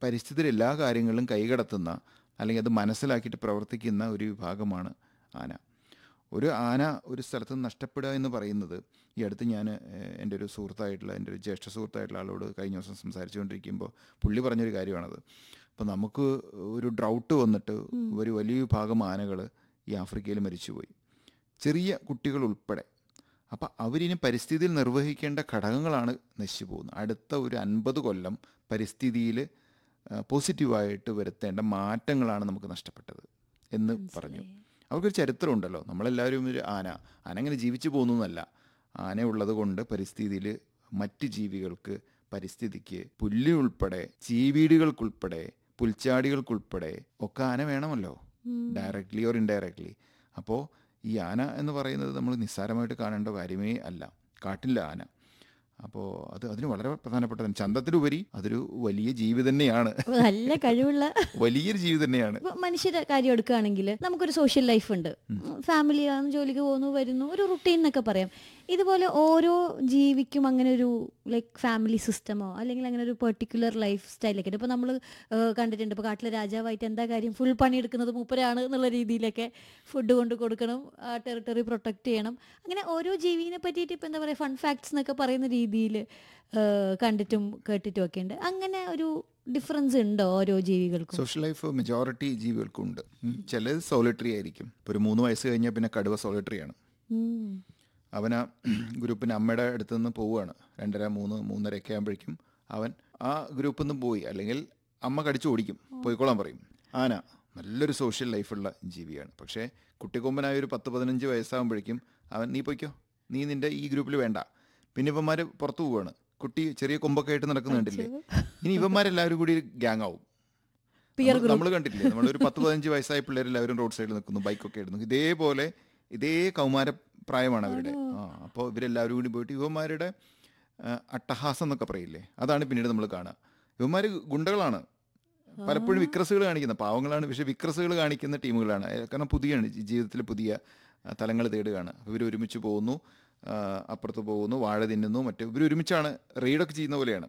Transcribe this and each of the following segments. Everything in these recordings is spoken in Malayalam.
പരിസ്ഥിതിയിൽ എല്ലാ കാര്യങ്ങളിലും കൈകടത്തുന്ന അല്ലെങ്കിൽ അത് മനസ്സിലാക്കിയിട്ട് പ്രവർത്തിക്കുന്ന ഒരു വിഭാഗമാണ് ആന ഒരു ആന ഒരു സ്ഥലത്ത് നിന്ന് നഷ്ടപ്പെടുക എന്ന് പറയുന്നത് ഈ അടുത്ത് ഞാൻ എൻ്റെ ഒരു സുഹൃത്തായിട്ടുള്ള എൻ്റെ ഒരു ജ്യേഷ്ഠ സുഹൃത്തായിട്ടുള്ള ആളോട് കഴിഞ്ഞ ദിവസം സംസാരിച്ചുകൊണ്ടിരിക്കുമ്പോൾ പുള്ളി പറഞ്ഞൊരു കാര്യമാണത് അപ്പോൾ നമുക്ക് ഒരു ഡ്രൗട്ട് വന്നിട്ട് ഒരു വലിയ വിഭാഗം ആനകൾ ഈ ആഫ്രിക്കയിൽ മരിച്ചുപോയി ചെറിയ കുട്ടികൾ ഉൾപ്പെടെ അപ്പം അവരിനി പരിസ്ഥിതിയിൽ നിർവഹിക്കേണ്ട ഘടകങ്ങളാണ് നശിച്ചു പോകുന്നത് അടുത്ത ഒരു അൻപത് കൊല്ലം പരിസ്ഥിതിയിൽ പോസിറ്റീവായിട്ട് വരുത്തേണ്ട മാറ്റങ്ങളാണ് നമുക്ക് നഷ്ടപ്പെട്ടത് എന്ന് പറഞ്ഞു അവർക്കൊരു ചരിത്രമുണ്ടല്ലോ നമ്മളെല്ലാവരും ഒരു ആന ആന അങ്ങനെ ജീവിച്ചു പോകുന്നു എന്നല്ല ആന ഉള്ളത് കൊണ്ട് പരിസ്ഥിതിയിൽ മറ്റ് ജീവികൾക്ക് പരിസ്ഥിതിക്ക് പുല്ല് ഉൾപ്പെടെ ചീവീടുകൾക്കുൾപ്പെടെ പുൽച്ചാടികൾക്കുൾപ്പെടെ ഒക്കെ ആന വേണമല്ലോ ഡയറക്ട്ലി ഓർ ഇൻഡയറക്ട്ലി അപ്പോൾ ഈ ആന എന്ന് പറയുന്നത് നമ്മൾ നിസ്സാരമായിട്ട് കാണേണ്ട കാര്യമേ അല്ല കാട്ടില്ല ആന അപ്പോൾ അത് അതിന് വളരെ പ്രധാനപ്പെട്ടതാണ് ചന്തത്തിലുപരി അതൊരു വലിയ ജീവി തന്നെയാണ് നല്ല കഴിവുള്ള വലിയൊരു ജീവി തന്നെയാണ് ഇപ്പൊ മനുഷ്യരുടെ കാര്യം എടുക്കുകയാണെങ്കിൽ നമുക്കൊരു സോഷ്യൽ ലൈഫ് ഉണ്ട് ഫാമിലി ആണ് ജോലിക്ക് പോകുന്നു വരുന്നു ഒരു റുട്ടീൻ എന്നൊക്കെ പറയാം ഇതുപോലെ ഓരോ ജീവിക്കും അങ്ങനെ ഒരു ലൈക്ക് ഫാമിലി സിസ്റ്റമോ അല്ലെങ്കിൽ അങ്ങനെ ഒരു പെർട്ടിക്കുലർ ലൈഫ് സ്റ്റൈലൊക്കെ ഉണ്ട് ഇപ്പോൾ നമ്മൾ കണ്ടിട്ടുണ്ട് ഇപ്പോൾ കാട്ടിലെ രാജാവായിട്ട് എന്താ കാര്യം ഫുൾ പണിയെടുക്കുന്നത് മൂപ്പരാണ് എന്നുള്ള രീതിയിലൊക്കെ ഫുഡ് കൊണ്ട് കൊടുക്കണം ആ ടെറിട്ടറി പ്രൊട്ടക്ട് ചെയ്യണം അങ്ങനെ ഓരോ ജീവിനെ പറ്റിയിട്ട് ഇപ്പോൾ എന്താ പറയുക ഫൺ ഫാക്ട്സ് എന്നൊക്കെ പറയുന്ന രീതിയിൽ കണ്ടിട്ടും കേട്ടിട്ടും ഒക്കെ ഉണ്ട് അങ്ങനെ ഒരു ഡിഫറൻസ് ഉണ്ടോ ഓരോ ജീവികൾക്കും സോഷ്യൽ ലൈഫ് മെജോറിറ്റി ജീവികൾക്കുണ്ട് ഉം. ചിലത് സോളിറ്ററി ആയിരിക്കും ഇപ്പോൾ ഒരു മൂന്ന് വയസ്സ് കഴിഞ്ഞാൽ പിന്നെ കടുവ സോളിറ്ററിയാണ് ഉം. അവൻ ആ ഗ്രൂപ്പിന് അമ്മയുടെ അടുത്ത് നിന്ന് പോവുകയാണ് രണ്ടര മൂന്ന് മൂന്നര ഒക്കെ ആകുമ്പോഴേക്കും അവൻ ആ ഗ്രൂപ്പിൽ നിന്ന് പോയി അല്ലെങ്കിൽ അമ്മ കടിച്ചു ഓടിക്കും പോയിക്കോളാൻ പറയും ആന നല്ലൊരു സോഷ്യൽ ലൈഫുള്ള ജീവിയാണ് പക്ഷേ കുട്ടിക്കൊമ്പനായ ഒരു പത്ത് പതിനഞ്ച് വയസ്സാകുമ്പോഴേക്കും അവൻ നീ പോയിക്കോ നീ നിന്റെ ഈ ഗ്രൂപ്പിൽ വേണ്ട പിന്നെ ഇവന്മാർ പുറത്തു പോവുകയാണ് കുട്ടി ചെറിയ കൊമ്പൊക്കെ ആയിട്ട് നടക്കുന്നുണ്ടില്ലേ ഇനി ഇവന്മാരെല്ലാവരും കൂടി ഗ്യാങ് ആവും Peer നമ്മൾ കണ്ടിട്ടില്ലേ നമ്മളൊരു പത്ത് പതിനഞ്ച് വയസ്സായ പിള്ളേരെല്ലാവരും റോഡ് സൈഡിൽ നിൽക്കുന്നു ബൈക്കൊക്കെ ഇടുന്നു ഇതേപോലെ ഇതേ കൗമാര പ്രായമാണ് അവരുടെ ആ അപ്പോൾ ഇവരെല്ലാവരും കൂടി പോയിട്ട് യുവന്മാരുടെ ആ, അട്ടഹാസം എന്നൊക്കെ പറയില്ലേ അതാണ് പിന്നീട് നമ്മൾ കാണുക യുവന്മാർ ഗുണ്ടകളാണ് പലപ്പോഴും വിക്രസുകൾ കാണിക്കുന്ന പാവങ്ങളാണ് പക്ഷേ വിക്രസുകൾ കാണിക്കുന്ന ടീമുകളാണ് ഏ, കാരണം പുതിയാണ് ജി- ജീവിതത്തിൽ പുതിയ ആ, തലങ്ങൾ തേടുകയാണ് ഇവർ ഒരുമിച്ച് പോകുന്നു ആ, അപ്പുറത്ത് പോകുന്നു വാഴ തിന്നുന്നു മറ്റു ഇവർ ഒരുമിച്ചാണ് റെയ്ഡൊക്കെ ചെയ്യുന്ന പോലെയാണ്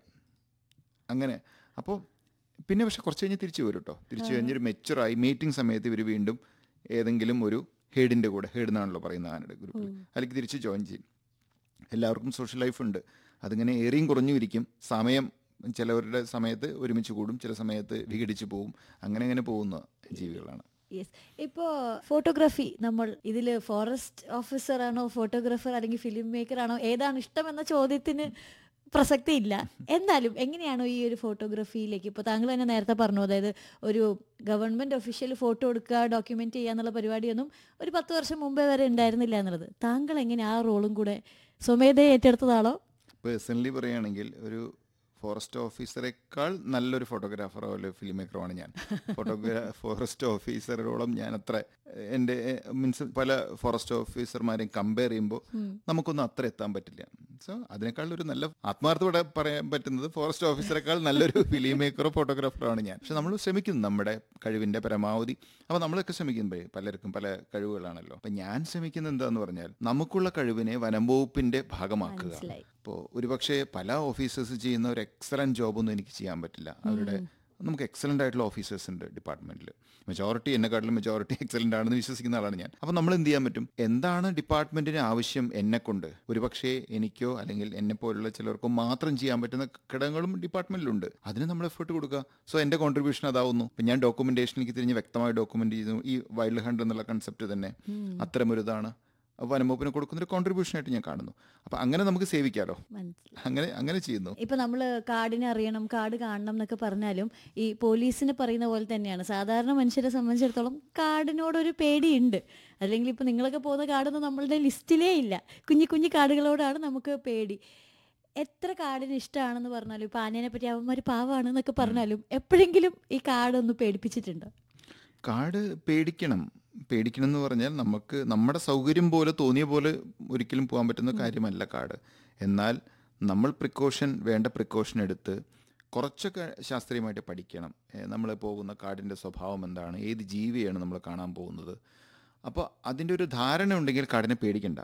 അങ്ങനെ അപ്പോൾ പിന്നെ പക്ഷെ കുറച്ച് കഴിഞ്ഞ് തിരിച്ചു വരും കേട്ടോ തിരിച്ചു കഴിഞ്ഞൊരു മെച്ചുറായി മീറ്റിംഗ് സമയത്ത് ഇവർ വീണ്ടും ഏതെങ്കിലും ഒരു ഹെഡിൻ്റെ കൂടെ ഹെഡ് എന്നാണല്ലോ പറയുന്ന ആനയുടെ ഗ്രൂപ്പിൽ അതിലേക്ക് തിരിച്ച് ജോയിൻ ചെയ്യും എല്ലാവർക്കും സോഷ്യൽ ലൈഫ് ഉണ്ട് അതിങ്ങനെ ഏറിയും കുറഞ്ഞും ഇരിക്കും സമയം ചിലവരുടെ സമയത്ത് ഒരുമിച്ച് കൂടും ചില സമയത്ത് വിഘടിച്ച് പോവും അങ്ങനെ അങ്ങനെ പോകുന്ന ജീവികളാണ് യെസ് ഇപ്പോൾ ഫോട്ടോഗ്രാഫി നമ്മൾ ഇതിൽ ഫോറസ്റ്റ് ഓഫീസർ ആണോ ഫോട്ടോഗ്രാഫർ അല്ലെങ്കിൽ ഫിലിം മേക്കർ ആണോ ഏതാണ് ഇഷ്ടം എന്ന ചോദ്യത്തിന് പ്രസക്തി ഇല്ല എന്നാലും എങ്ങനെയാണോ ഈ ഒരു ഫോട്ടോഗ്രാഫിയിലേക്ക് ഇപ്പോൾ താങ്കൾ തന്നെ നേരത്തെ പറഞ്ഞു അതായത് ഒരു ഗവൺമെൻറ് ഒഫീഷ്യൽ ഫോട്ടോ എടുക്കുക ഡോക്യുമെൻ്റ് ചെയ്യുക എന്നുള്ള പരിപാടിയൊന്നും ഒരു പത്ത് വർഷം മുമ്പേ വരെ ഉണ്ടായിരുന്നില്ല എന്നുള്ളത് താങ്കൾ എങ്ങനെ ആ റോളും കൂടെ സ്വമേധയെ ഏറ്റെടുത്തതാണോ പേഴ്സണലി പറയുകയാണെങ്കിൽ ഒരു ഫോറസ്റ്റ് ഓഫീസറേക്കാൾ നല്ലൊരു ഫോട്ടോഗ്രാഫറോ അല്ലെങ്കിൽ ഫിലിം മേക്കറോ ആണ് ഞാൻ ഫോട്ടോഗ്രാ ഫോറസ്റ്റ് ഓഫീസറോളം ഞാൻ അത്ര എൻ്റെ മീൻസ് പല ഫോറസ്റ്റ് ഓഫീസർമാരെയും കമ്പയർ ചെയ്യുമ്പോൾ നമുക്കൊന്നും അത്ര എത്താൻ പറ്റില്ല സോ അതിനേക്കാൾ ഒരു നല്ല ആത്മാർത്ഥത്തോടെ പറയാൻ പറ്റുന്നത് ഫോറസ്റ്റ് ഓഫീസറേക്കാൾ നല്ലൊരു ഫിലിം മേക്കറോ ഫോട്ടോഗ്രാഫറോ ആണ് ഞാൻ പക്ഷെ നമ്മൾ ശ്രമിക്കുന്നു നമ്മുടെ കഴിവിൻ്റെ പരമാവധി അപ്പോൾ നമ്മളൊക്കെ ശ്രമിക്കുമ്പോഴേ പലർക്കും പല കഴിവുകളാണല്ലോ അപ്പം ഞാൻ ശ്രമിക്കുന്നത് എന്താന്ന് പറഞ്ഞാൽ നമുക്കുള്ള കഴിവിനെ വനം വകുപ്പിൻ്റെ ഭാഗമാക്കുക മനസ്സിലായി. അപ്പോൾ ഒരുപക്ഷെ പല ഓഫീസേഴ്സ് ചെയ്യുന്ന ഒരു എക്സലൻറ്റ് ജോബൊന്നും എനിക്ക് ചെയ്യാൻ പറ്റില്ല അവരുടെ നമുക്ക് എക്സലൻ്റ് ആയിട്ടുള്ള ഓഫീസേഴ്സ് ഉണ്ട് ഡിപ്പാർട്ട്മെൻറ്റിൽ മെജോറിറ്റി എന്നെക്കാട്ടിലും മെജോറിറ്റി എക്സലൻ്റ് ആണെന്ന് വിശ്വസിക്കുന്ന ആളാണ് ഞാൻ അപ്പോൾ നമ്മൾ എന്ത് ചെയ്യാൻ പറ്റും എന്താണ് ഡിപ്പാർട്ട്മെൻറ്റിന് ആവശ്യം എന്നെ കൊണ്ട് ഒരുപക്ഷെ എനിക്കോ അല്ലെങ്കിൽ എന്നെ പോലുള്ള ചിലർക്കോ മാത്രം ചെയ്യാൻ പറ്റുന്ന ഘടകങ്ങളും ഡിപ്പാർട്ട്മെൻറ്റിലുണ്ട് അതിന് നമ്മൾ എഫേർട്ട് കൊടുക്കുക സോ എൻ്റെ കോൺട്രിബ്യൂഷൻ അതാവുന്നു ഇപ്പം ഞാൻ ഡോക്യുമെൻറ്റേഷനിലേക്ക് തിരിഞ്ഞ് വ്യക്തമായി ഡോക്യുമെൻ്റ് ചെയ്തു ഈ വൈൽഡ് ഹണ്ട് എന്നുള്ള കൺസെപ്റ്റ് തന്നെ അത്തരമൊരിതാണ് വനംവകുപ്പിന് കൊടുക്കുന്നൊരു കോൺട്രിബ്യൂഷൻ ആയിട്ട് ഞാൻ കാണുന്നു അപ്പം അങ്ങനെ നമുക്ക് സേവിക്കാമല്ലോ മനസ്സിലായി അങ്ങനെ അങ്ങനെ ചെയ്യുന്നു ഇപ്പൊ നമ്മൾ കാടിനെ അറിയണം കാട് കാണണം എന്നൊക്കെ പറഞ്ഞാലും ഈ പോലീസിന് പറയുന്ന പോലെ തന്നെയാണ് സാധാരണ മനുഷ്യരെ സംബന്ധിച്ചിടത്തോളം കാടിനോടൊരു പേടിയുണ്ട് അല്ലെങ്കിൽ ഇപ്പൊ നിങ്ങളൊക്കെ പോകുന്ന കാടൊന്നും നമ്മളുടെ ലിസ്റ്റിലേ ഇല്ല കുഞ്ഞു കുഞ്ഞു കാടുകളോടാണ് നമുക്ക് പേടി എത്ര കാടിന് ഇഷ്ടമാണെന്ന് പറഞ്ഞാലും ഇപ്പൊ ആനേനെ പറ്റി അവന്മാർ പാവാണ് എന്നൊക്കെ പറഞ്ഞാലും എപ്പോഴെങ്കിലും ഈ കാടൊന്ന് പേടിപ്പിച്ചിട്ടുണ്ടോ കാട് പേടിക്കണം പേടിക്കണം എന്ന് പറഞ്ഞാൽ നമുക്ക് നമ്മുടെ സൗകര്യം പോലെ തോന്നിയ പോലെ ഒരിക്കലും പോകാൻ പറ്റുന്ന കാര്യമല്ല കാട് എന്നാൽ നമ്മൾ പ്രിക്കോഷൻ വേണ്ട പ്രിക്കോഷൻ എടുത്ത് കുറച്ചൊക്കെ ശാസ്ത്രീയമായിട്ട് പഠിക്കണം നമ്മൾ പോകുന്ന കാടിൻ്റെ സ്വഭാവം എന്താണ് ഏത് ജീവിയാണ് നമ്മൾ കാണാൻ പോകുന്നത് അപ്പോൾ അതിൻ്റെ ഒരു ധാരണ ഉണ്ടെങ്കിൽ കാടിനെ പേടിക്കണ്ട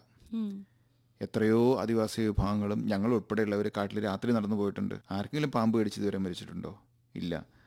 എത്രയോ ആദിവാസി വിഭാഗങ്ങളും ഞങ്ങൾ ഉൾപ്പെടെയുള്ളവർ കാട്ടിൽ രാത്രി നടന്നു പോയിട്ടുണ്ട് ആർക്കെങ്കിലും പാമ്പ് കടിച്ച് ഇതുവരെ മരിച്ചിട്ടുണ്ടോ ഇല്ല